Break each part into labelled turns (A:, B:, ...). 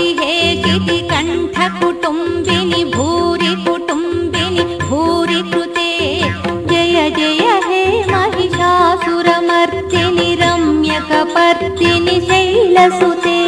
A: हे कंठ कुटुम्बिनि भूरि कुटुम्बिनि भूरि कृते जय जय हे महिषासुरमर्दिनि रम्यकपर्दिनि शैलसुते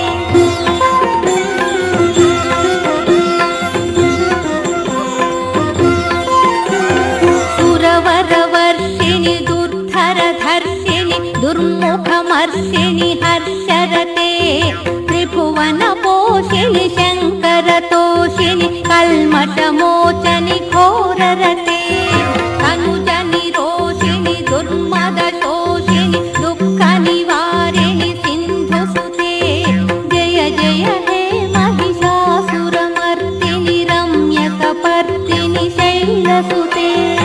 A: सुरवरवर्षिणि दुर्धरधर्षिणि दुर्मुखमर्षिणि हर्षरते त्रिभुवनपोषिणि शङ्करतोषिणि कल्मषमोचनि घोररते तनुजनि रोषिणि दुर्मदशोषिणि दुःखनिवारिणि सिन्धुसुते जय जय हे महिषासुरमर्दिनि रम्यकपर्दिनि शैलसुते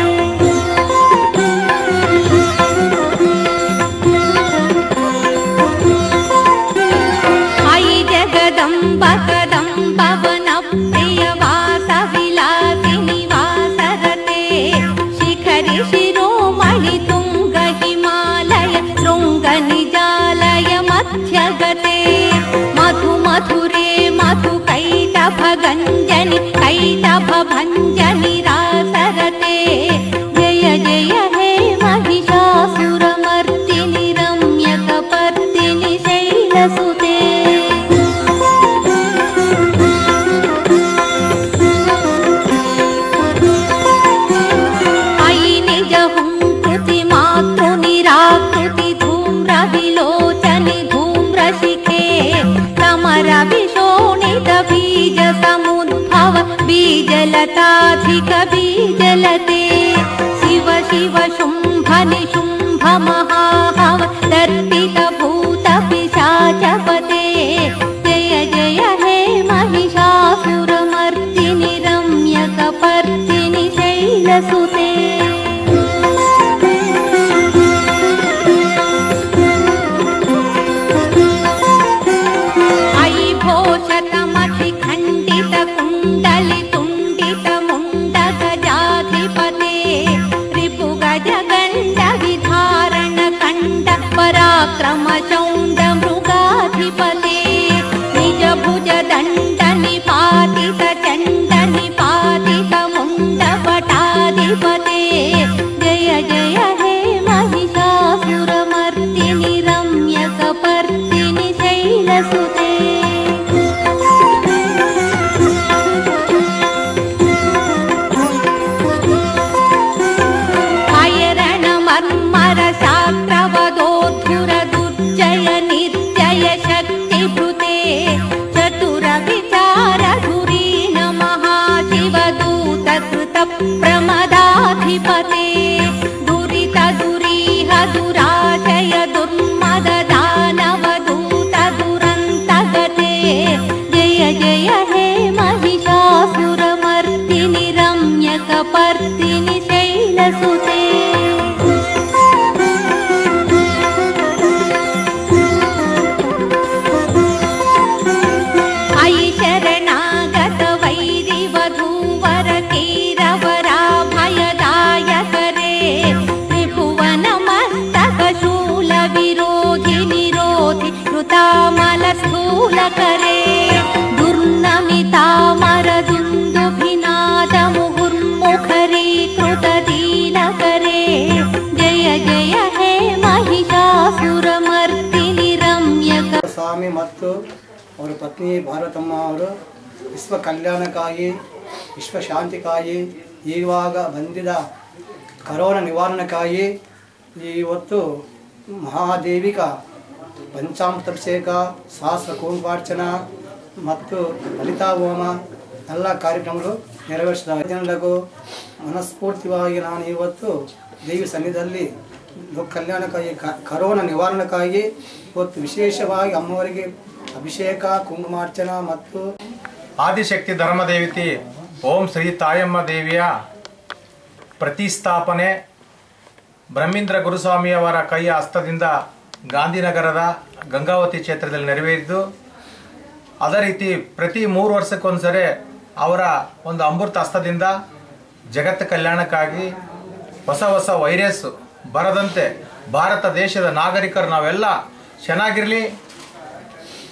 A: अयि जगदम्ब कदम्बवनप्रियवासविलासिनि वासरते शिखरि शिरोमणि तुङ्ग हिमालय शृङ्गनिजालय मध्यगते मधु मधुरे मधु कैटभगञ्जनि कैटभभञ्जनि रासरते जय जय हे महिषासुरमर्दिनि रम्यकपर्दिनि शैलसुते अयि निज हुङ्कृति मातृनिराकृति धूम्रविलोचनि धूम्रशिखे समरविशोणित बीज समुद्भव बीजलताधिक बीजलते शिव शिव शुम्भ निशुम्भ महाहव दर्पित भूत पिशाचपते जय जय हे महिषासुरमर्दिनि रम्यकपर्दिनि शैलसुते अयि भोषतमति खण्डित कुण्डलि तुण्डित मुण्ड गजाधिपते रिपु गज गण्ड विधारण कण्ड पराक्रम चौण्ड मृगाधिपते निज भुज दण्ड निपातित चण्ड निपातित मुण्ड पटाधिपते जय जय हे महिषासुरमर्दिनि रम्यकपर्दिनि शैलसुते अयरण मर्मर शास्त्रवदोद्धुर दुर्जय निर्जय शक्तिभृते चतुर विचार धुरीण महाशिवदूत कृत प्रमदाधिपते दुरित दुरीह दुराशय दुर्मद दानव दूत दुरन्तगते जय जय हे महिषासुरमर्दिनि रम्यकपर्दिनि शैलसुते अयि शरणागत वैरिवधूवर कीरवराभयदायकरे त्रिभुवनमस्तक शूल विरोधि निरोधि कृतामलस्थूलकरे दुर्नमितामर दुन्दुभिनाद मुहुर्मुखरी कृतदीनकरे जय जय हे महिषासुरमर्दिनि रम्यक
B: ಸ್ವಾಮಿ ಮತ್ತು ಅವರ ಪತ್ನಿ ಭಾರತಮ್ಮ ಅವರು ವಿಶ್ವ ಕಲ್ಯಾಣಕ್ಕಾಗಿ ವಿಶ್ವ ಶಾಂತಿಗಾಗಿ ಇವಾಗ ಬಂದಿದ ಕರೋನಾ ನಿವಾರಣೆಗಾಗಿ ಇವತ್ತು ಮಹಾದೇವಿಕ ಪಂಚಾಮೃತಾಭಿಷೇಕ ಸಹಸ್ರ ಕುಂಕುಮಾರ್ಚನ ಮತ್ತು ಲಲಿತಾ ಹೋಮ ಎಲ್ಲ ಕಾರ್ಯಕ್ರಮಗಳು ನೆರವೇರಿಸಿದ ಜನರಿಗೂ ಮನಸ್ಫೂರ್ತಿಯಾಗಿ ನಾನು ಇವತ್ತು ದೇವಿ ಸನ್ನಿಧಿಯಲ್ಲಿ ಲೋಕ ಕಲ್ಯಾಣಕ್ಕಾಗಿ ಕ- ಕರೋನಾ ನಿವಾರಣೆಗಾಗಿ ಇವತ್ತು ವಿಶೇಷವಾಗಿ ಅಮ್ಮವರಿಗೆ ಅಭಿಷೇಕ ಕುಂಕುಮಾರ್ಚನ ಮತ್ತು
C: ಆದಿಶಕ್ತಿ ಧರ್ಮದೇವತಿ ಓಂ ಶ್ರೀ ತಾಯಮ್ಮ ದೇವಿಯ ಪ್ರತಿಸ್ಥಾಪನೆ ಬ್ರಹ್ಮೀಂದ್ರ ಗುರುಸ್ವಾಮಿಯವರ ಕೈಯ ಹಸ್ತದಿಂದ ಗಾಂಧಿನಗರದ ಗಂಗಾವತಿ ಕ್ಷೇತ್ರದಲ್ಲಿ ನೆರವೇರಿದ್ದು ಅದೇ ರೀತಿ ಪ್ರತಿ ಮೂರು ವರ್ಷಕ್ಕೊಂದ್ಸರಿ ಅವರ ಒಂದು ಅಮೃತ ಹಸ್ತದಿಂದ ಜಗತ್ತು ಕಲ್ಯಾಣಕ್ಕಾಗಿ ಹೊಸ ಹೊಸ ವೈರಸ್ ಬರದಂತೆ ಭಾರತ ದೇಶದ ನಾಗರಿಕರು ನಾವೆಲ್ಲ ಚೆನ್ನಾಗಿರಲಿ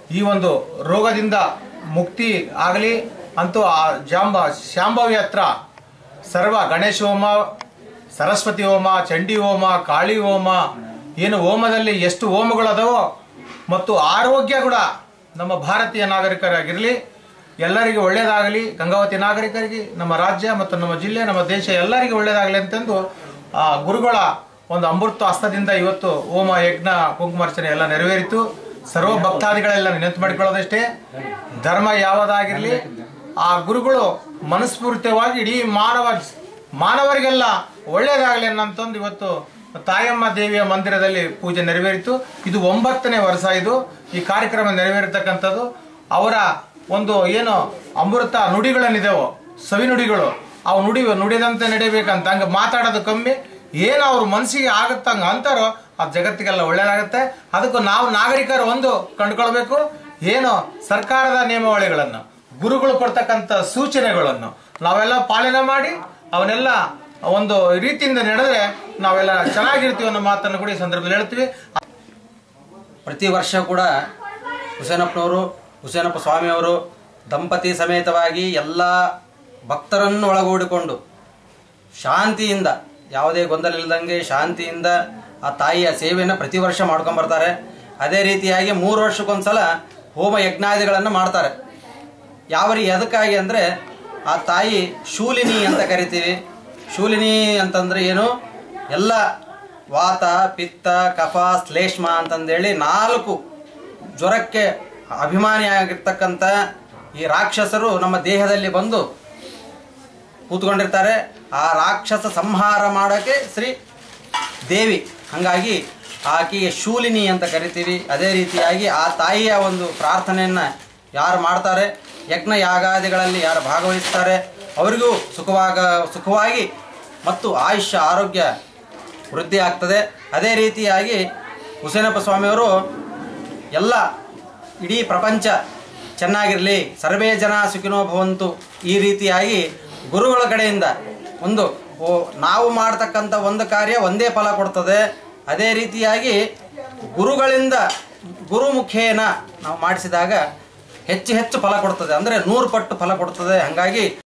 C: ಈ ಒಂದು ರೋಗದಿಂದ ಮುಕ್ತಿ ಆಗಲಿ ಅಂತೂ ಆ ಜಾಂಬ ಶಾಂಭವಿ ಹತ್ರ ಸರ್ವ ಗಣೇಶ ಹೋಮ ಸರಸ್ವತಿ ಹೋಮ ಚಂಡಿ ಹೋಮ ಕಾಳಿ ಹೋಮ ಏನು ಹೋಮದಲ್ಲಿ ಎಷ್ಟು ಹೋಮಗಳದವೋ ಮತ್ತು ಆರೋಗ್ಯ ಕೂಡ ನಮ್ಮ ಭಾರತೀಯ ನಾಗರಿಕರಾಗಿರಲಿ ಎಲ್ಲರಿಗೂ ಒಳ್ಳೆಯದಾಗಲಿ ಗಂಗಾವತಿ ನಾಗರಿಕರಿಗೆ ನಮ್ಮ ರಾಜ್ಯ ಮತ್ತು ನಮ್ಮ ಜಿಲ್ಲೆ ನಮ್ಮ ದೇಶ ಎಲ್ಲರಿಗೂ ಒಳ್ಳೆಯದಾಗಲಿ ಅಂತಂದು ಆ ಗುರುಗಳ ಒಂದು ಅಮೃತ ಹಸ್ತದಿಂದ ಇವತ್ತು ಹೋಮ ಯಜ್ಞ ಕುಂಕುಮಾರ್ಚನೆ ಎಲ್ಲ ನೆರವೇರಿತು ಸರ್ವ ಭಕ್ತಾದಿಗಳೆಲ್ಲ ನೆನಪು ಮಾಡಿಕೊಳ್ಳೋದಷ್ಟೇ ಧರ್ಮ ಯಾವುದಾಗಿರಲಿ ಆ ಗುರುಗಳು ಮನಸ್ಫೂರ್ತಿಯಾಗಿ ಇಡೀ ಮಾನವ ಮಾನವರಿಗೆಲ್ಲ ಒಳ್ಳೆಯದಾಗಲಿ ಅನ್ನಂತಂದು ಇವತ್ತು ತಾಯಮ್ಮ ದೇವಿಯ ಮಂದಿರದಲ್ಲಿ ಪೂಜೆ ನೆರವೇರಿತು ಇದು ಒಂಬತ್ತನೇ ವರ್ಷ ಇದು ಈ ಕಾರ್ಯಕ್ರಮ ನೆರವೇರತಕ್ಕಂಥದ್ದು ಅವರ ಒಂದು ಏನು ಅಮೃತ ನುಡಿಗಳೇನಿದೆವೋ ಸವಿ ನುಡಿಗಳು ಅವು ನುಡಿ ನುಡಿದಂತೆ ನಡಿಬೇಕಂತ ಹಂಗೆ ಮಾತಾಡೋದು ಕಮ್ಮಿ ಏನು ಅವ್ರ ಮನಸ್ಸಿಗೆ ಆಗುತ್ತಂಗ ಅಂತಾರೋ ಅದು ಜಗತ್ತಿಗೆಲ್ಲ ಒಳ್ಳೇದಾಗುತ್ತೆ ಅದಕ್ಕೂ ನಾವು ನಾಗರಿಕರು ಒಂದು ಕಂಡುಕೊಳ್ಬೇಕು ಏನು ಸರ್ಕಾರದ ನಿಯಮಾವಳಿಗಳನ್ನು ಗುರುಗಳು ಕೊಡ್ತಕ್ಕಂಥ ಸೂಚನೆಗಳನ್ನು ನಾವೆಲ್ಲ ಪಾಲನೆ ಮಾಡಿ ಅವನ್ನೆಲ್ಲ ಒಂದು ರೀತಿಯಿಂದ ನಡೆದ್ರೆ ನಾವೆಲ್ಲ ಚೆನ್ನಾಗಿರ್ತೀವಿ ಅನ್ನೋ ಮಾತನ್ನು ಕೂಡ ಈ ಸಂದರ್ಭದಲ್ಲಿ ಹೇಳ್ತೀವಿ
D: ಪ್ರತಿ ವರ್ಷ ಕೂಡ ಹುಸೇನಪ್ಪನವರು ಹುಸೇನಪ್ಪ ಸ್ವಾಮಿಯವರು ದಂಪತಿ ಸಮೇತವಾಗಿ ಎಲ್ಲ ಭಕ್ತರನ್ನು ಒಳಗೂಡಿಕೊಂಡು ಶಾಂತಿಯಿಂದ ಯಾವುದೇ ಗೊಂದಲ ಇಲ್ಲದಂಗೆ ಶಾಂತಿಯಿಂದ ಆ ತಾಯಿಯ ಸೇವೆಯನ್ನು ಪ್ರತಿ ವರ್ಷ ಮಾಡ್ಕೊಂಬರ್ತಾರೆ ಅದೇ ರೀತಿಯಾಗಿ ಮೂರು ವರ್ಷಕ್ಕೊಂದ್ಸಲ ಹೋಮ ಯಜ್ಞಾದಿಗಳನ್ನು ಮಾಡ್ತಾರೆ ಯಾವ ರೀ ಎದಕ್ಕಾಗಿ ಅಂದರೆ ಆ ತಾಯಿ ಶೂಲಿನಿ ಅಂತ ಕರಿತೀವಿ ಶೂಲಿನಿ ಅಂತಂದ್ರೆ ಏನು ಎಲ್ಲ ವಾತ ಪಿತ್ತ ಕಫ ಶ್ಲೇಷ್ಮ ಅಂತಂದೇಳಿ ನಾಲ್ಕು ಜ್ವರಕ್ಕೆ ಅಭಿಮಾನಿಯಾಗಿರ್ತಕ್ಕಂಥ ಈ ರಾಕ್ಷಸರು ನಮ್ಮ ದೇಹದಲ್ಲಿ ಬಂದು ಕೂತ್ಕೊಂಡಿರ್ತಾರೆ ಆ ರಾಕ್ಷಸ ಸಂಹಾರ ಮಾಡೋಕ್ಕೆ ಶ್ರೀ ದೇವಿ ಹಾಗಾಗಿ ಆಕೆಗೆ ಶೂಲಿನಿ ಅಂತ ಕರಿತೀವಿ ಅದೇ ರೀತಿಯಾಗಿ ಆ ತಾಯಿಯ ಒಂದು ಪ್ರಾರ್ಥನೆಯನ್ನು ಯಾರು ಮಾಡ್ತಾರೆ ಯಜ್ಞ ಯಾಗಾದಿಗಳಲ್ಲಿ ಯಾರು ಭಾಗವಹಿಸ್ತಾರೆ ಅವರಿಗೂ ಸುಖವಾಗ ಸುಖವಾಗಿ ಮತ್ತು ಆಯುಷ್ಯ ಆರೋಗ್ಯ ವೃದ್ಧಿ ಆಗ್ತದೆ ಅದೇ ರೀತಿಯಾಗಿ ಹುಸೇನಪ್ಪ ಸ್ವಾಮಿಯವರು ಎಲ್ಲ ಇಡೀ ಪ್ರಪಂಚ ಚೆನ್ನಾಗಿರಲಿ ಸರ್ವೇ ಜನ ಸುಖಿನೋ ಭವಂತು ಈ ರೀತಿಯಾಗಿ ಗುರುಗಳ ಕಡೆಯಿಂದ ಒಂದು ಓ ನಾವು ಮಾಡ್ತಕ್ಕಂಥ ಒಂದು ಕಾರ್ಯ ಒಂದೇ ಫಲ ಕೊಡ್ತದೆ ಅದೇ ರೀತಿಯಾಗಿ ಗುರುಗಳಿಂದ ಗುರು ಮುಖೇನ ನಾವು ಮಾಡಿಸಿದಾಗ ಹೆಚ್ಚು ಹೆಚ್ಚು ಫಲ ಕೊಡ್ತದೆ ಅಂದರೆ ನೂರು ಪಟ್ಟು ಫಲ ಕೊಡ್ತದೆ ಹಾಗಾಗಿ